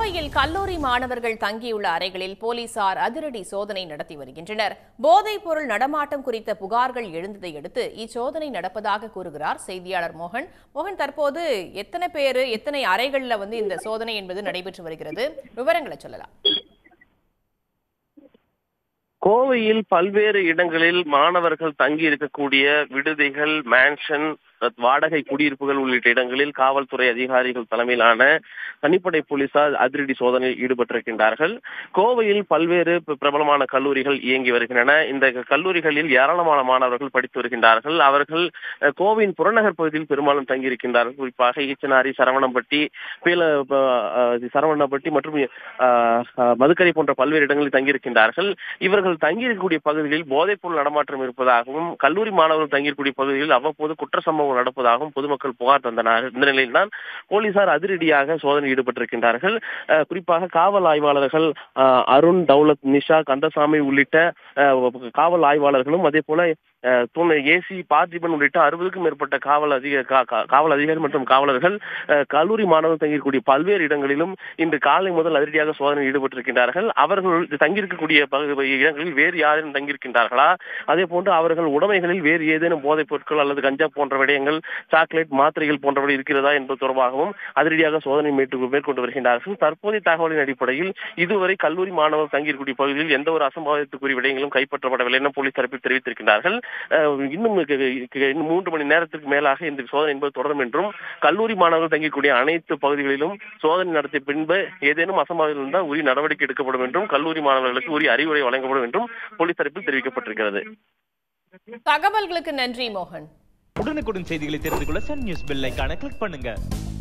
கோவையில் கல்லூரி மாணவர்கள் தங்கியுள்ள அறைகளில் போலீசார் அதிரடி சோதனை நடத்தி வருகின்றனர் போதைப் பொருள் நடமாட்டம் குறித்த புகார்கள் எழுந்ததை அடுத்து இச்சோதனை நடப்பதாக கூறுகிறார் செய்தியாளர் மோகன் மோகன் தற்போது எத்தனை பேர் எத்தனை அறைகள்ல வந்து இந்த சோதனை என்பது நடைபெற்று வருகிறது விவரங்களை சொல்லலாம் கோவையில் பல்வேறு இடங்களில் மாணவர்கள் தங்கி இருக்கக்கூடிய விடுதிகள் மேன்ஷன் வாடகை குடியிருப்புகள் உள்ளிட்ட இடங்களில் காவல்துறை அதிகாரிகள் தலைமையிலான தனிப்படை போலீசார் அதிரடி சோதனையில் ஈடுபட்டிருக்கின்றார்கள் கோவையில் பல்வேறு பி- பிரபலமான கல்லூரிகள் இயங்கி வருகின்றன இந்த கல்லூரிகளில் ஏராளமான மாணவர்கள் படித்து வருகின்றார்கள் அவர்கள் அஹ், கோவையின் புறநகர் பகுதியில் பெரும்பாலும் தங்கியிருக்கின்றார்கள் குறிப்பாக ஈச்சனாரி சரவணம்பட்டி பீல ப- அஹ், சரவணம்பட்டி மற்றும் அஹ், அஹ், மதுக்கரை போன்ற பல்வேறு இடங்களில் தங்கியிருக்கின்றார்கள் இவர்கள் தங்கியிருக்கக்கூடிய பகுதிகளில் போதைப்பொருள் நடமாட்டம் இருப்பதாகவும் கல்லூரி மாணவர்கள் தங்கியிருக்கக்கூடிய பகுதிகளில் அவ்வப்போது குற்ற சம்பவங்கள் நடப்பதாகவும் பொதுமக்கள் புகார் தந்தனர் இந்த நிலையில் தான் போலீசார் அதிரடியாக சோதனை ஈடுபட்டிருக்கின்றார்கள் அஹ், குறிப்பாக காவல் ஆய்வாளர்கள் அஹ், அருண் தௌலத் நிஷா கந்தசாமி உள்ளிட்ட அஹ், காவல் ஆய்வாளர்களும் அதே போல அஹ், துணை ஏசி பார்த்திபன் உள்ளிட்ட அறுபதுக்கும் மேற்பட்ட காவல் அதிக கா- கா- காவல் அதிகாரி மற்றும் காவலர்கள் அஹ், கல்லூரி மாணவர்கள் தங்கியிருக்கக்கூடிய பல்வேறு இடங்களிலும் இன்று காலை முதல் அதிரடியாக சோதனையில் ஈடுபட்டிருக்கின்றார்கள் அவர்கள் தங்கியிருக்கக்கூடிய பகு- இடங்களில் வேறு யாரேனும் தங்கியிருக்கின்றார்களா அதே போன்று அவர்கள் உடைமைகளில் வேறு ஏதேனும் போதைப் பொருட்கள் அல்லது கஞ்சா போன்ற விடயங்கள் சாக்லேட் மாத்திரைகள் போன்றவை இருக்கிறதா என்பது தொடர்பாகவும் அதிரடியாக சோதனை மேற்று- மேற்கொண்டு வருகின்றார்கள் தற்போதைய தகவலின் அடிப்படையில் இதுவரை கல்லூரி மாணவர்கள் தங்கியிருக்கக்கூடிய பகுதியில் எந்த ஒரு அசம்பாவிதத்துக்குரிய விடயங்களும் கைப்பற்றப்படவில்லை என போலீஸ் தரப்பில் தெரிவித்திருக்கிறார்கள் அஹ், இன்னும் க- க- இன்னும் மூன்று மணி நேரத்திற்கு மேலாக இந்த சோதனை என்பது தொடரும் என்றும் கல்லூரி மாணவர்கள் தங்கிக்கூடிய அனைத்து பகுதிகளிலும் சோதனை நடத்திய பின்பு ஏதேனும் அசம்பாவிதம் இருந்தால் உரிய நடவடிக்கை எடுக்கப்படும் என்றும் கல்லூரி மாணவர்களுக்கு உரிய அறிவுரை வழங்கப்படும் என்றும் போலீஸ் தரப்பில் தெரிவிக்கப்பட்டிருக்கிறது தகவல்களுக்கு நன்றி மோகன் உடனுக்குடன் செய்திகளை தெரிந்து கொள்ள சன் நியூஸ் பெல் ஐகானை கிளிக் பண்ணுங்க